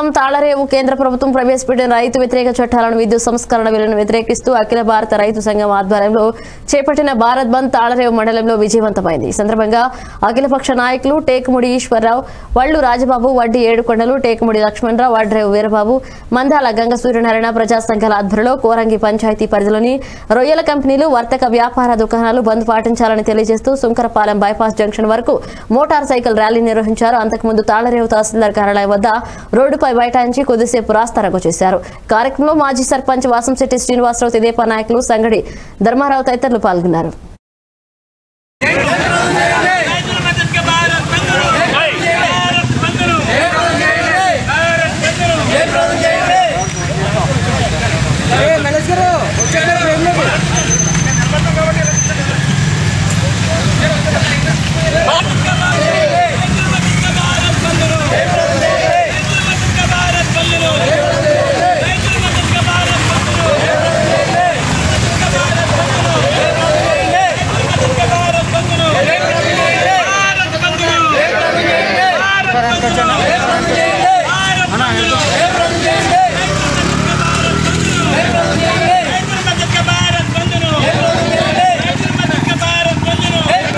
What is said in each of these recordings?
తాళరేవు కేంద్ర ప్రభుత్వం ప్రవేశపెట్టిన రైతు వ్యతిరేక చట్టాలను విద్యుత్ సంస్కరణ బిల్లును వ్యతిరేకిస్తూ అఖిల భారత రైతు సంఘం ఆధ్వర్యంలో చేపట్టిన భారత్ బంద్ తాళరేవు మండలంలో విజయవంతమైంది ఈ సందర్భంగా అఖిలపక్ష నాయకులు టేకుముడి ఈశ్వరరావు వళ్లు రాజబాబు వడ్డీ ఏడుకొండలు టేకుముడి లక్ష్మణరావు వడ్రేవు వీరబాబు మందాల గంగ సూర్యనారాయణ ప్రజా సంఘాల ఆధ్వర్యంలో కోరంగి పంచాయతీ పరిధిలోని రొయ్యల కంపెనీలు వర్తక వ్యాపార దుకాణాలు బంద్ పాటించాలని తెలియజేస్తూ సుంకరపాలెం బైపాస్ జంక్షన్ వరకు మోటార్ సైకిల్ ర్యాలీ నిర్వహించారు అంతకుముందు తాళరేవు తహసీల్దార్ కార్యాలయం వద్ద రోడ్డుపై బైఠాయించి కొద్దిసేపు రాస్తారకు చేశారు కార్యక్రమంలో మాజీ సర్పంచ్ వాసంశెట్టి శ్రీనివాసరావు తెదేపా నాయకులు సంగడి ధర్మారావు తదితరులు పాల్గొన్నారు రైతుల మద్దతుగా భారత్ బంధులు భారత్ బంధులు భారత్ బంధులు రైతుల మద్దతుగా భారత్ బంధులు రైతుల మద్దతుగా భారత్ బంధులు రైతుల మద్దతుగా భారత్ బంధులు భారత్ బంధులు భారత్ బంధులు భారత్ బంధులు రైతుల మద్దతుగా భారత్ బంధులు రైతుల మద్దతుగా భారత్ బంధులు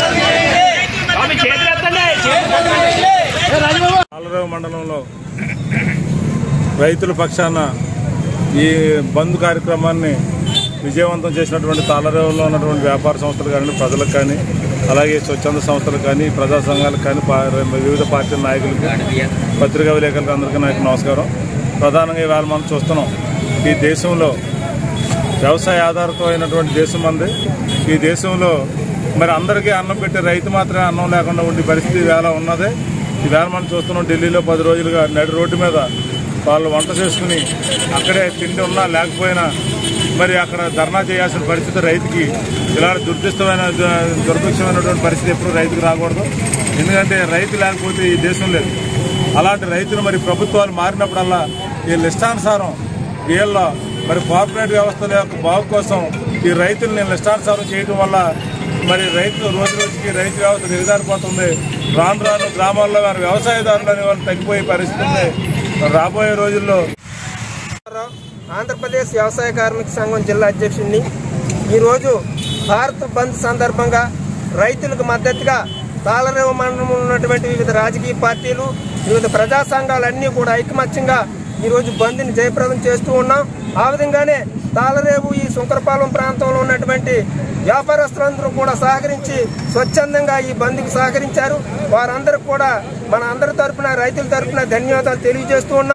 పాలరావు మండలంలో రైతుల పక్షాన ఈ బంద్ కార్యక్రమాన్ని విజయవంతం చేసినటువంటి తాళరేవులో ఉన్నటువంటి వ్యాపార సంస్థలు కానీ ప్రజలకు కానీ అలాగే స్వచ్ఛంద సంస్థలకు కానీ ప్రజా సంఘాలకు కానీ పా- వివిధ పార్టీల నాయకులకు పత్రికా విలేకరులకు అందరికీ నాకు నమస్కారం ప్రధానంగా ఇవాళ మనం చూస్తున్నాం ఈ దేశంలో వ్యవసాయ ఆధారితం అయినటువంటి దేశం మంది ఈ దేశంలో మరి అందరికీ అన్నం పెట్టే రైతు మాత్రమే అన్నం లేకుండా ఉండే పరిస్థితి వేళ ఉన్నది ఈవేళ మనం చూస్తున్నాం ఢిల్లీలో పది రోజులుగా నడి రోడ్డు మీద వాళ్ళు వంట చేసుకుని అక్కడే తిండి ఉన్నా లేకపోయినా మరి అక్కడ ధర్నా చేయాల్సిన పరిస్థితి రైతుకి ఇలాంటి దుర్దిష్టమైన దు- దుర్భిక్షమైనటువంటి పరిస్థితి ఎప్పుడు రైతుకు రాకూడదు ఎందుకంటే రైతు లేకపోతే ఈ దేశం లేదు అలాంటి రైతులు మరి ప్రభుత్వాలు మారినప్పుడల్లా వీళ్ళ ఇష్టానుసారం వీళ్ళ మరి కార్పొరేట్ వ్యవస్థల యొక్క బాగు కోసం ఈ రైతుల్ని ఇష్టానుసారం చేయడం వల్ల మరి రైతు రోజు రోజుకి రైతు వ్యవస్థ దిగజారిపోతుంది రాను రాను గ్రామాల్లో వారి వ్యవసాయదారులు అనే వాళ్ళు తగ్గిపోయే పరిస్థితి ఉంది రాబోయే రోజుల్లో ఆంధ్రప్రదేశ్ వ్యవసాయ కార్మిక సంఘం జిల్లా అధ్యక్షుడిని ఈరోజు భారత్ బంద్ సందర్భంగా రైతులకు మద్దతుగా తాళరేవ మండలంలో ఉన్నటువంటి వివిధ రాజకీయ పార్టీలు వివిధ ప్రజా సంఘాలన్నీ కూడా ఐకమత్యంగా ఈరోజు బంద్ని జయప్రదం చేస్తూ ఉన్నాం ఆ విధంగానే తాళరేవు ఈ శంకరపాలెం ప్రాంతంలో ఉన్నటువంటి వ్యాపారస్తులందరూ కూడా సహకరించి స్వచ్ఛందంగా ఈ బంద్కి సహకరించారు వారందరూ కూడా మన అందరి తరపున రైతుల తరపున ధన్యవాదాలు తెలియజేస్తూ ఉన్నాం